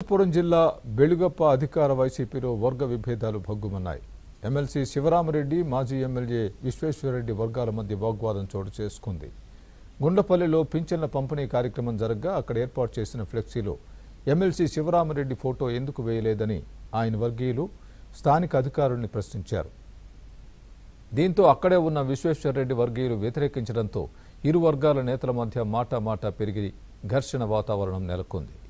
అనంతపురం జిల్లా బెలుగప్ప అధికార వైసీపీలో వర్గ విభేదాలు భగ్గుమన్నాయి ఎమ్మెల్సీ శివరామరెడ్డి మాజీ ఎమ్మెల్యే విశ్వేశ్వరరెడ్డి వర్గాల మధ్య వాగ్వాదం చోటు చేసుకుంది గుండ్లపల్లిలో పింఛన్ల పంపిణీ కార్యక్రమం జరగ్గా అక్కడ ఏర్పాటు చేసిన ఫ్లెక్సీలో ఎమ్మెల్సీ శివరామరెడ్డి ఫోటో ఎందుకు వేయలేదని ఆయన వర్గీయులు స్థానిక అధికారుల్ని ప్రశ్నించారు దీంతో అక్కడే ఉన్న విశ్వేశ్వరరెడ్డి వర్గీయులు వ్యతిరేకించడంతో ఇరు వర్గాల నేతల మధ్య మాటా మాటా పెరిగి ఘర్షణ వాతావరణం నెలకొంది